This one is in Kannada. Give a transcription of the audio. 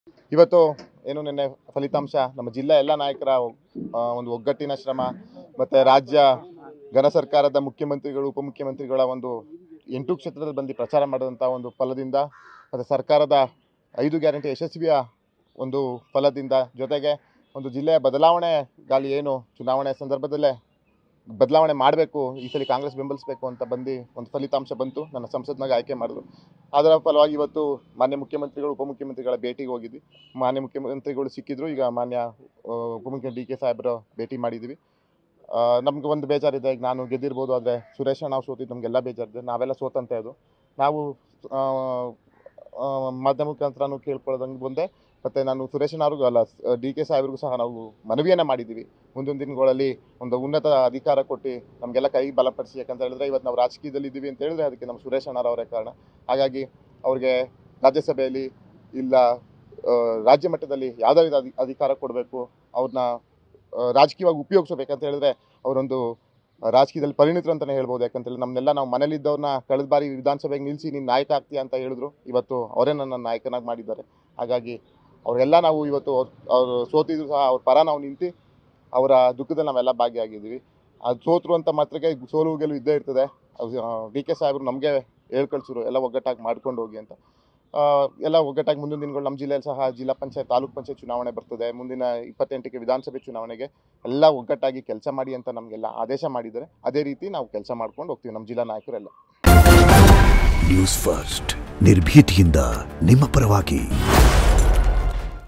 ಇವತ್ತು ಏನು ನಿನ್ನೆ ಫಲಿತಾಂಶ ನಮ್ಮ ಜಿಲ್ಲಾ ಎಲ್ಲ ನಾಯಕರ ಆ, ಒಂದು ಒಗ್ಗಟ್ಟಿನ ಶ್ರಮ ಮತ್ತು ರಾಜ್ಯ ಘನ ಸರ್ಕಾರದ ಮುಖ್ಯಮಂತ್ರಿಗಳು ಉಪಮುಖ್ಯಮಂತ್ರಿಗಳ ಒಂದು ಎಂಟು ಕ್ಷೇತ್ರದಲ್ಲಿ ಬಂದು ಪ್ರಚಾರ ಮಾಡಿದಂಥ ಒಂದು ಫಲದಿಂದ ಮತ್ತು ಸರ್ಕಾರದ ಐದು ಗ್ಯಾರಂಟಿ ಯಶಸ್ವಿಯ ಒಂದು ಫಲದಿಂದ ಜೊತೆಗೆ ಒಂದು ಜಿಲ್ಲೆಯ ಬದಲಾವಣೆ ಗಾಲಿ ಏನು ಚುನಾವಣೆ ಸಂದರ್ಭದಲ್ಲೇ ಬದಲಾವಣೆ ಮಾಡಬೇಕು ಈ ಸಲ ಕಾಂಗ್ರೆಸ್ ಬೆಂಬಲಿಸಬೇಕು ಅಂತ ಬಂದು ಒಂದು ಫಲಿತಾಂಶ ಬಂತು ನನ್ನ ಸಂಸತ್ನಾಗ ಆಯ್ಕೆ ಮಾಡಿದ್ರು ಅದರ ಫಲವಾಗಿ ಇವತ್ತು ಮಾನ್ಯ ಮುಖ್ಯಮಂತ್ರಿಗಳು ಉಪಮುಖ್ಯಮಂತ್ರಿಗಳ ಭೇಟಿಗೆ ಹೋಗಿದ್ವಿ ಮಾನ್ಯ ಮುಖ್ಯಮಂತ್ರಿಗಳು ಸಿಕ್ಕಿದ್ರು ಈಗ ಮಾನ್ಯ ಆ, ಉಪಮುಖ್ಯ ಡಿ ಕೆ ಸಾಹೇಬರು ಭೇಟಿ ಮಾಡಿದ್ವಿ ನಮ್ಗೆ ಒಂದು ಬೇಜಾರಿದೆ ಈಗ ನಾನು ಗೆದ್ದಿರ್ಬೋದು ಆದರೆ ಸುರೇಶ ನಾವು ಸೋತಿದ್ದು ನಮಗೆಲ್ಲ ಬೇಜಾರಿದೆ ನಾವೆಲ್ಲ ಸೋತಂತೆ ಅದು ನಾವು ಆ, ಆ, ಮಾಧ್ಯಮ ಮುಖಾಂತರನೂ ಕೇಳ್ಕೊಳ್ಳೋದಂಗೆ ಬಂದೆ ಮತ್ತು ನಾನು ಸುರೇಶನವ್ರಿಗೂ ಅಲ್ಲ ಡಿ ಕೆ ಸಾಹೇಬ್ರಿಗೂ ಸಹ ನಾವು ಮನವಿಯನ್ನು ಮಾಡಿದ್ದೀವಿ ಮುಂದಿನ ದಿನಗಳಲ್ಲಿ ಒಂದು ಉನ್ನತ ಅಧಿಕಾರ ಕೊಟ್ಟು ನಮಗೆಲ್ಲ ಕೈ ಬಲಪಡಿಸಿ ಯಾಕಂತ ಹೇಳಿದ್ರೆ ಇವತ್ತು ನಾವು ರಾಜಕೀಯದಲ್ಲಿ ಇದ್ದೀವಿ ಅಂತ ಹೇಳಿದ್ರೆ ಅದಕ್ಕೆ ನಮ್ಮ ಸುರೇಶ್ ಅಣ್ಣರವರೇ ಕಾರಣ ಹಾಗಾಗಿ ಅವ್ರಿಗೆ ರಾಜ್ಯಸಭೆಯಲ್ಲಿ ಇಲ್ಲ ಆ, ರಾಜ್ಯ ಮಟ್ಟದಲ್ಲಿ ಯಾವುದೇ ರೀತಿ ಅಧಿ ಅಧಿಕಾರ ಕೊಡಬೇಕು ಅವ್ರನ್ನ ರಾಜಕೀಯವಾಗಿ ಉಪಯೋಗಿಸ್ಬೇಕಂತ ಹೇಳಿದ್ರೆ ಅವರೊಂದು ರಾಜಕೀಯದಲ್ಲಿ ಪರಿಣಿತರು ಅಂತಲೇ ಹೇಳ್ಬೋದು ಯಾಕಂತ ಹೇಳಿ ನಮ್ಮನ್ನೆಲ್ಲ ನಾವು ಮನೇಲಿದ್ದವ್ರನ್ನ ಕಳೆದ ಬಾರಿ ವಿಧಾನಸಭೆಗೆ ನಿಲ್ಲಿಸಿ ನೀನು ನಾಯಕ ಆಗ್ತೀಯ ಅಂತ ಹೇಳಿದ್ರು ಇವತ್ತು ಅವರೇ ನನ್ನ ನಾಯಕನಾಗಿ ಮಾಡಿದ್ದಾರೆ ಹಾಗಾಗಿ ಅವರೆಲ್ಲ ನಾವು ಇವತ್ತು ಅವರು ಸೋತಿದ್ರು ಸಹ ಅವ್ರ ಪರ ನಾವು ನಿಂತು ಅವರ ದುಃಖದಲ್ಲಿ ನಾವೆಲ್ಲ ಭಾಗಿಯಾಗಿದ್ದೀವಿ ಅದು ಸೋತರು ಅಂತ ಮಾತ್ರಕ್ಕೆ ಸೋಲು ಗೆಲುವು ಇದ್ದೇ ಇರ್ತದೆ ಡಿ ಕೆ ಸಾಹೇಬರು ನಮಗೆ ಹೇಳ್ಕಳ್ಸಿರು ಎಲ್ಲ ಒಗ್ಗಟ್ಟಾಗಿ ಮಾಡ್ಕೊಂಡು ಹೋಗಿ ಅಂತ ಆ, ಎಲ್ಲ ಒಗ್ಗಟ್ಟಾಗಿ ಮುಂದಿನ ದಿನಗಳು ನಮ್ಮ ಜಿಲ್ಲೆಯಲ್ಲಿ ಸಹ ಜಿಲ್ಲಾ ಪಂಚಾಯತ್ ತಾಲೂಕ್ ಪಂಚಾಯತ್ ಚುನಾವಣೆ ಬರ್ತದೆ ಮುಂದಿನ ಇಪ್ಪತ್ತೆಂಟಕ್ಕೆ ವಿಧಾನಸಭೆ ಚುನಾವಣೆಗೆ ಎಲ್ಲ ಒಗ್ಗಟ್ಟಾಗಿ ಕೆಲಸ ಮಾಡಿ ಅಂತ ನಮಗೆಲ್ಲ ಆದೇಶ ಮಾಡಿದ್ದಾರೆ ಅದೇ ರೀತಿ ನಾವು ಕೆಲಸ ಮಾಡ್ಕೊಂಡು ಹೋಗ್ತೀವಿ ನಮ್ಮ ಜಿಲ್ಲಾ ನಾಯಕರೆಲ್ಲ ನ್ಯೂಸ್ ಫಸ್ಟ್ ನಿರ್ಭೀತಿಯಿಂದ ನಿಮ್ಮ ಪರವಾಗಿ